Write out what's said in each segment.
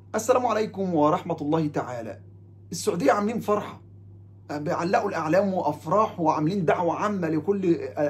السلام عليكم ورحمة الله تعالى السعودية عاملين فرحة بيعلقوا الأعلام وأفراح وعاملين دعوة عامة لكل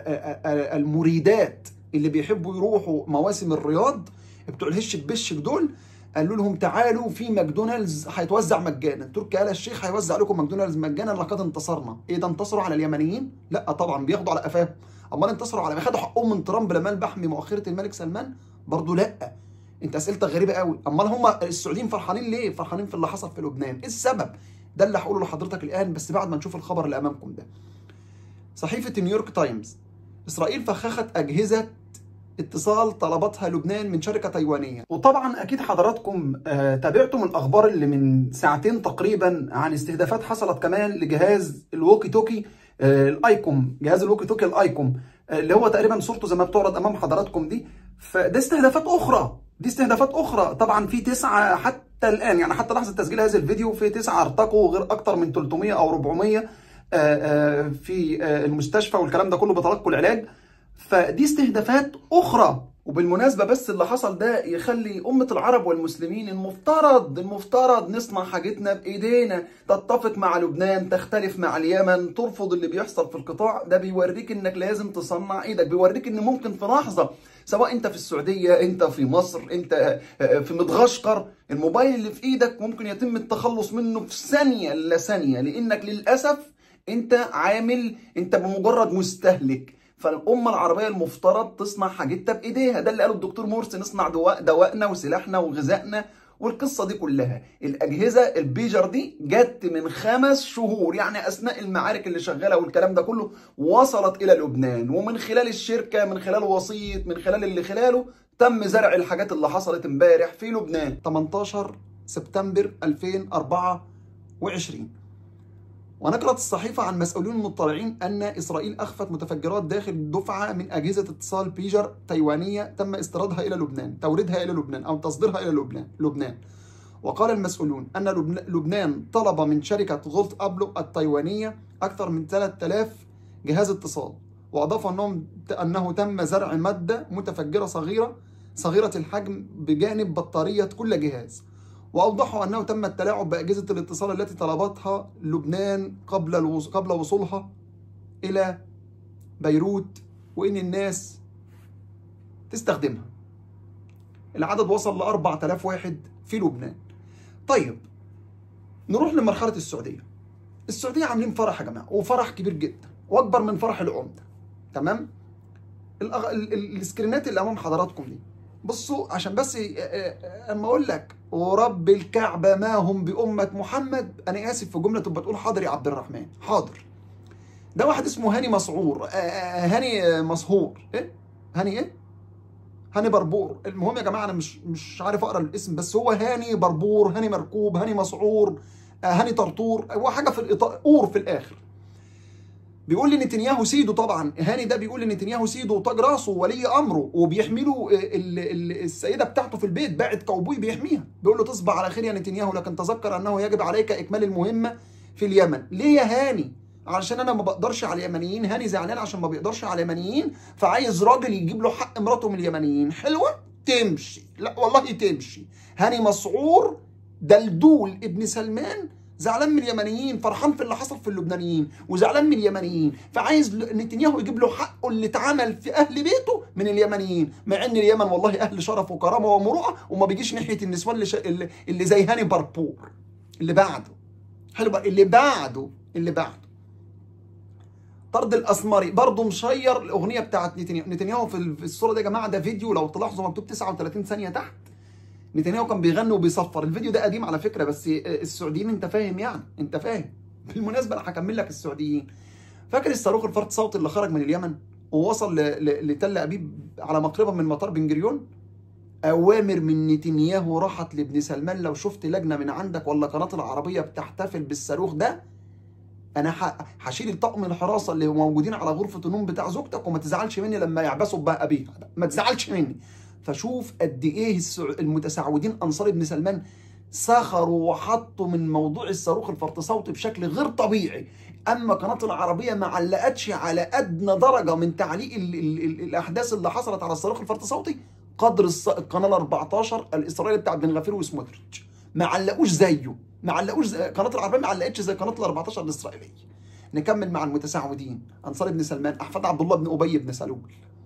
المريدات اللي بيحبوا يروحوا مواسم الرياض بتوع الهش بشك دول قالوا لهم تعالوا في ماكدونالدز هيتوزع مجانا تركي آل الشيخ هيوزع لكم ماكدونالدز مجانا لقد انتصرنا ايه ده انتصروا على اليمنيين لا طبعا بياخدوا على قفاهم امال انتصروا على خدوا حقهم من ترامب لما بحمي مؤخره الملك سلمان برضه لا انت اسئلتك غريبه قوي امال هم السعوديين فرحانين ليه فرحانين في اللي حصل في لبنان ايه السبب ده اللي هقوله لحضرتك الان بس بعد ما نشوف الخبر اللي امامكم ده صحيفه نيويورك تايمز اسرائيل فخخت اجهزه اتصال طلبتها لبنان من شركه تايوانيه وطبعا اكيد حضراتكم آه تابعتم الاخبار اللي من ساعتين تقريبا عن استهدافات حصلت كمان لجهاز الووكي توكي آه الايكوم جهاز الووكي توكي الايكوم آه اللي هو تقريبا صورته زي ما بتعرض امام حضراتكم دي فده استهدافات اخرى دي استهدافات اخرى طبعا في تسعه حتى الان يعني حتى لحظه تسجيل هذا الفيديو في تسعه ارتقوا غير اكتر من 300 او 400 في المستشفى والكلام ده كله بتلقوا العلاج فدي استهدافات اخرى وبالمناسبه بس اللي حصل ده يخلي امه العرب والمسلمين المفترض المفترض نصنع حاجتنا بايدينا تتفق مع لبنان تختلف مع اليمن ترفض اللي بيحصل في القطاع ده بيوريك انك لازم تصنع ايدك بيوريك ان ممكن في لحظه سواء انت في السعوديه انت في مصر انت في مدغشقر الموبايل اللي في ايدك ممكن يتم التخلص منه في ثانيه الا ثانيه لانك للاسف انت عامل انت بمجرد مستهلك فالأمة العربية المفترض تصنع حاجتها بإيديها ده اللي قاله الدكتور مرسي نصنع دواء دوائنا وسلاحنا وغذائنا والقصة دي كلها الأجهزة البيجر دي جت من خمس شهور يعني أثناء المعارك اللي شغالة والكلام ده كله وصلت إلى لبنان ومن خلال الشركة من خلال وسيط من خلال اللي خلاله تم زرع الحاجات اللي حصلت امبارح في لبنان 18 سبتمبر 2024 ونقلت الصحيفة عن مسؤولين مطلعين أن إسرائيل أخفت متفجرات داخل دفعة من أجهزة اتصال بيجر تايوانية تم استيرادها إلى لبنان توريدها إلى لبنان أو تصديرها إلى لبنان لبنان وقال المسؤولون أن لبنان طلب من شركة غولت أبلو التايوانية أكثر من 3000 جهاز اتصال وأضافوا أنهم أنه تم زرع مادة متفجرة صغيرة صغيرة الحجم بجانب بطارية كل جهاز واوضحوا انه تم التلاعب باجهزه الاتصال التي طلبتها لبنان قبل الوص... قبل وصولها الى بيروت وان الناس تستخدمها العدد وصل ل 4000 واحد في لبنان طيب نروح لمرحله السعوديه السعوديه عاملين فرح يا جماعه وفرح كبير جدا واكبر من فرح العمده تمام الأغ... السكرينات اللي امام حضراتكم دي بصوا عشان بس اما اقول لك ورب الكعبة ما هم بأمة محمد أنا آسف في جملة تبقى تقول حاضر يا عبد الرحمن حاضر ده واحد اسمه هاني مسعور هاني مسهور إيه؟ هاني إيه؟ هاني بربور المهم يا جماعة أنا مش مش عارف أقرأ الاسم بس هو هاني بربور هاني مركوب هاني مسعور هاني طرطور هو حاجة في الإطار أور في الآخر بيقول لنتنياهو سيده طبعا هاني ده بيقول لنتنياهو سيده وتاج راسه ولي امره وبيحمله السيده بتاعته في البيت باعت كوبوي بيحميها بيقول له تصبح على خير يا نتنياهو لكن تذكر انه يجب عليك اكمال المهمه في اليمن ليه يا هاني علشان انا ما بقدرش على اليمنيين هاني زعلان عشان ما بيقدرش على اليمنيين فعايز راجل يجيب له حق مراته من اليمنيين حلوه تمشي لا والله تمشي هاني مسعور دلدول ابن سلمان زعلان من اليمنيين فرحان في اللي حصل في اللبنانيين وزعلان من اليمنيين فعايز نتنياهو يجيب له حقه اللي اتعمل في اهل بيته من اليمنيين مع ان اليمن والله اهل شرف وكرامه ومروءه وما بيجيش ناحيه النسوان اللي, ش... اللي, اللي زي هاني بربور اللي بعده حلو بقى اللي بعده اللي بعده طرد الاسمري برضه مشير الاغنيه بتاعت نتنياهو نتنياهو في الصوره دي يا جماعه ده فيديو لو تلاحظوا مكتوب 39 ثانيه تحت نتنياهو كان بيغني وبيصفر الفيديو ده قديم على فكره بس السعوديين انت فاهم يعني انت فاهم بالمناسبه انا هكمل لك السعوديين فاكر الصاروخ الفرد صوتي اللي خرج من اليمن ووصل لتل ابيب على مقربه من مطار بن جريون اوامر من نتنياهو راحت لابن سلمان لو شفت لجنه من عندك ولا قناه العربيه بتحتفل بالصاروخ ده انا هشيل طقم الحراسه اللي موجودين على غرفه النوم بتاع زوجتك وما تزعلش مني لما يعبسوا بقى ابيها ما تزعلش مني فشوف قد ايه المتسعودين انصار ابن سلمان سخروا وحطوا من موضوع الصاروخ الفرط صوتي بشكل غير طبيعي اما قناه العربيه ما علقتش على ادنى درجه من تعليق ال ال ال الاحداث اللي حصلت على الصاروخ الفرط صوتي قدر القناه ال 14 الاسرائيلي بتاع بن غفير وسموتريتش ما علقوش زيه ما علقوش زي قناه العربيه ما علقتش زي قناه ال 14 الاسرائيليه نكمل مع المتساعدين انصار بن سلمان احفاد عبد الله بن ابي بن سلول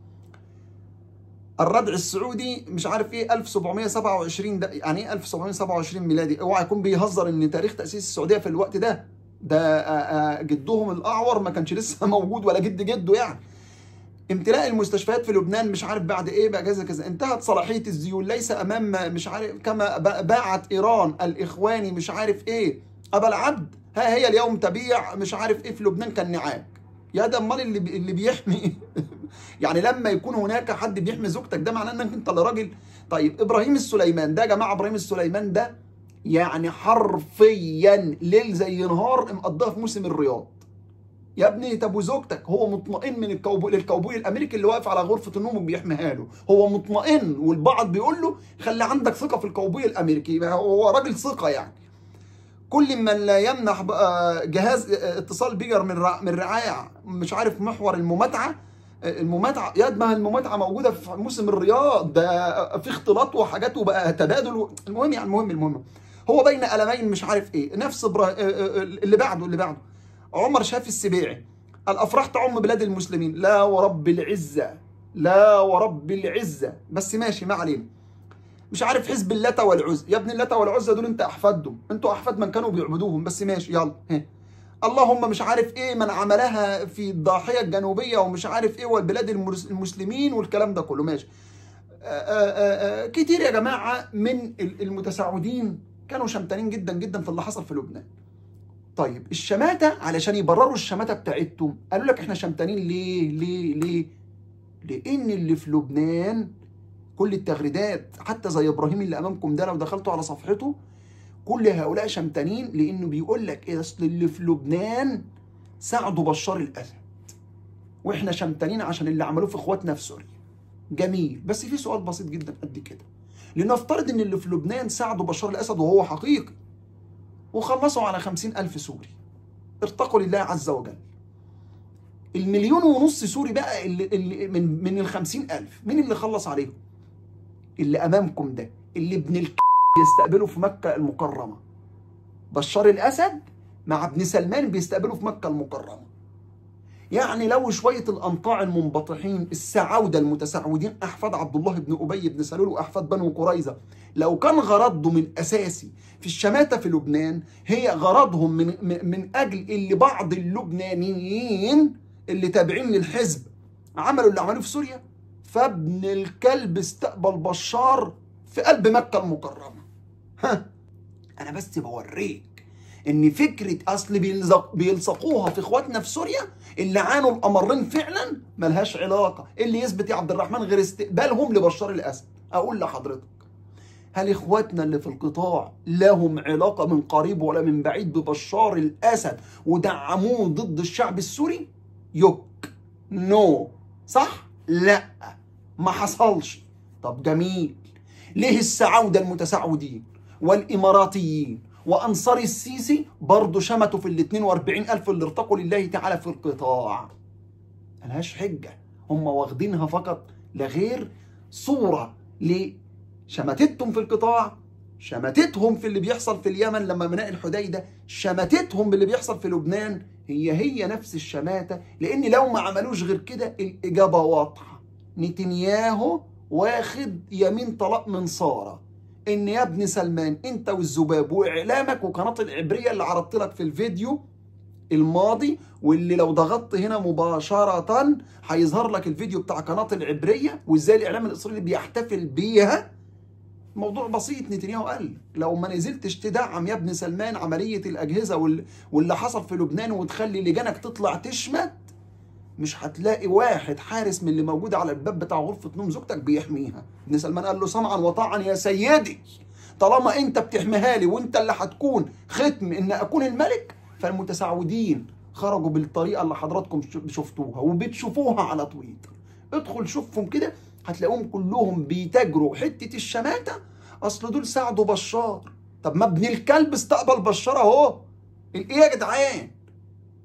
الردع السعودي مش عارف ايه 1727 ده يعني ايه 1727 ميلادي اوعى يكون بيهزر ان تاريخ تاسيس السعوديه في الوقت ده ده آه، آه، جدهم الاعور ما كانش لسه موجود ولا جد جده يعني امتلاء المستشفيات في لبنان مش عارف بعد ايه بقى كذا كذا انتهت صلاحيه الزيول ليس امام مش عارف كما ب- باعت ايران الاخواني مش عارف ايه ابا العبد ها هي اليوم تبيع مش عارف ايه في لبنان كالنعاج يا ده امال اللي بي- اللي بيحمي يعني لما يكون هناك حد بيحمي زوجتك ده معناه انك انت اللي راجل طيب ابراهيم السليمان ده يا جماعه ابراهيم السليمان ده يعني حرفيا ليل زي نهار مقضيها في موسم الرياض يا ابني طب وزوجتك هو مطمئن من الكوبوي للكوبوي الامريكي اللي واقف على غرفه النوم وبيحميها له هو مطمئن والبعض بيقول له خلي عندك ثقه في الكوبوي الامريكي هو راجل ثقه يعني كل من لا يمنح بقى جهاز اتصال بيجر من رع- من رعايه مش عارف محور المماتعه المماتعه يا ما المماتعه موجوده في موسم الرياض ده في اختلاط وحاجات وبقى تبادل و- المهم يعني المهم المهم هو بين قلمين مش عارف ايه نفس برا... اللي بعده اللي بعده عمر شاف السبيعي الافراح تعم بلاد المسلمين لا ورب العزه لا ورب العزه بس ماشي ما علينا مش عارف حزب اللات والعزى يا ابن اللات والعزى دول انت احفادهم انتوا احفاد من كانوا بيعبدوهم بس ماشي يلا ها. اللهم مش عارف ايه من عملها في الضاحيه الجنوبيه ومش عارف ايه والبلاد المرس- المسلمين والكلام ده كله ماشي آآ آآ آآ كتير يا جماعه من ال- المتساعدين كانوا شمتانين جدا جدا في اللي حصل في لبنان طيب الشماته علشان يبرروا الشماته بتاعتهم قالوا لك احنا شمتانين ليه ليه ليه لان اللي في لبنان كل التغريدات حتى زي ابراهيم اللي امامكم ده لو دخلتوا على صفحته كل هؤلاء شمتانين لانه بيقول لك ايه اصل اللي في لبنان ساعدوا بشار الاسد واحنا شمتانين عشان اللي عملوه في اخواتنا في سوريا جميل بس في سؤال بسيط جدا قد كده لنفترض ان اللي في لبنان ساعدوا بشار الاسد وهو حقيقي وخلصوا على خمسين ألف سوري ارتقوا لله عز وجل المليون ونص سوري بقى اللي, اللي من من الخمسين ألف مين اللي خلص عليهم اللي أمامكم ده اللي ابن الك يستقبله في مكة المكرمة بشار الأسد مع ابن سلمان بيستقبلوا في مكة المكرمة يعني لو شوية الأنطاع المنبطحين السعودة المتسعودين أحفاد عبد الله بن أبي بن سلول وأحفاد بنو قريظة لو كان غرضهم الأساسي في الشماتة في لبنان هي غرضهم من, من, من أجل اللي بعض اللبنانيين اللي تابعين للحزب عملوا اللي عملوه في سوريا فابن الكلب استقبل بشار في قلب مكة المكرمة ها أنا بس بوريك ان فكره اصل بيلزق بيلصقوها في اخواتنا في سوريا اللي عانوا الامرين فعلا ملهاش علاقه اللي يثبت يا عبد الرحمن غير استقبالهم لبشار الاسد اقول لحضرتك هل اخواتنا اللي في القطاع لهم علاقه من قريب ولا من بعيد ببشار الاسد ودعموه ضد الشعب السوري يك نو صح لا ما حصلش طب جميل ليه السعوده المتسعودين والاماراتيين وانصار السيسي برضه شمتوا في ال 42 الف اللي ارتقوا لله تعالى في القطاع ملهاش حجه هم واخدينها فقط لغير صوره لشمتتهم في القطاع شمتتهم في اللي بيحصل في اليمن لما بناء الحديده شمتتهم باللي بيحصل في لبنان هي هي نفس الشماته لان لو ما عملوش غير كده الاجابه واضحه نتنياهو واخد يمين طلاق من ساره ان يا ابن سلمان انت والذباب واعلامك وقناه العبريه اللي عرضت لك في الفيديو الماضي واللي لو ضغطت هنا مباشره هيظهر لك الفيديو بتاع قناه العبريه وازاي الاعلام الاسرائيلي بيحتفل بيها موضوع بسيط نتنياهو قال لو ما نزلتش تدعم يا ابن سلمان عمليه الاجهزه وال... واللي حصل في لبنان وتخلي لجانك تطلع تشمت مش هتلاقي واحد حارس من اللي موجود على الباب بتاع غرفة نوم زوجتك بيحميها ابن سلمان قال له سمعا وطاعا يا سيدي طالما انت بتحميها لي وانت اللي هتكون ختم ان اكون الملك فالمتسعودين خرجوا بالطريقة اللي حضراتكم شفتوها وبتشوفوها على تويتر ادخل شوفهم كده هتلاقوهم كلهم بيتاجروا حتة الشماتة اصل دول ساعدوا بشار طب ما ابن الكلب استقبل بشار اهو ايه يا جدعان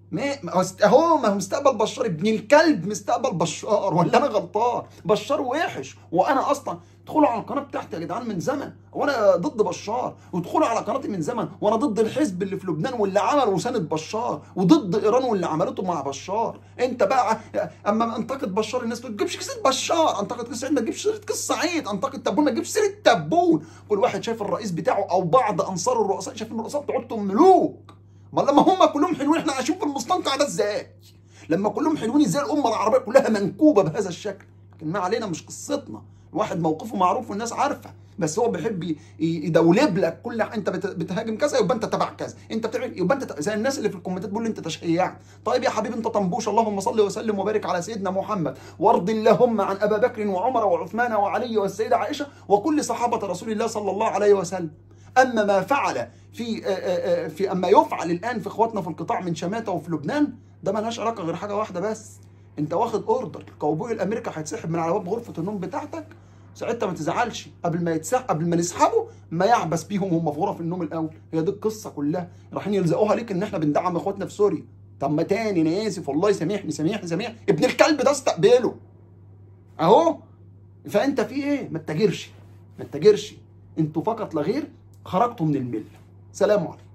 ما ما هو است- اهو ما هو مستقبل بشار ابن الكلب مستقبل بشار ولا انا غلطان بشار وحش وانا اصلا ادخلوا على القناه بتاعتي يا جدعان من زمن وانا ضد بشار وادخلوا على قناتي من زمن وانا ضد الحزب اللي في لبنان واللي عمل وساند بشار وضد ايران واللي عملته مع بشار انت بقى اما انتقد بشار الناس ما تجيبش سيره بشار انتقد قيس سعيد ما تجيبش سيره قيس سعيد انتقد تبون ما تجيبش سيره تبون كل واحد شايف الرئيس بتاعه او بعض انصار الرؤساء شايفين الرؤساء بتوعتهم ملوك ما لما هم كلهم حلوين احنا عايشين في المستنقع ده ازاي لما كلهم حلوين ازاي الامه العربيه كلها منكوبه بهذا الشكل لكن ما علينا مش قصتنا الواحد موقفه معروف والناس عارفه بس هو بيحب ي- يدولب لك كل ح- انت بت- بتهاجم كذا يبقى انت تبع كذا انت بتعمل يبقى انت ت- زي الناس اللي في الكومنتات بيقول لي انت تشيعت طيب يا حبيبي انت طنبوش اللهم صل وسلم وبارك على سيدنا محمد وارض اللهم عن ابا بكر وعمر وعثمان وعلي والسيده عائشه وكل صحابه رسول الله صلى الله عليه وسلم اما ما فعل في آه، آه، آه، في اما يفعل الان في اخواتنا في القطاع من شماته وفي لبنان ده ملهاش علاقه غير حاجه واحده بس انت واخد اوردر الكاوبوي الامريكا هيتسحب من على باب غرفه النوم بتاعتك ساعتها ما تزعلش قبل ما يتسحب قبل ما نسحبه ما يعبس بيهم هم في غرف النوم الاول هي دي القصه كلها رايحين يلزقوها ليك ان احنا بندعم اخواتنا في سوريا طب ما تاني انا اسف والله سامحني سامحني سامحني ابن الكلب ده استقبله اهو فانت في ايه ما تتاجرش ما تتاجرش انتوا فقط لا غير خرجتوا من المله سلام عليكم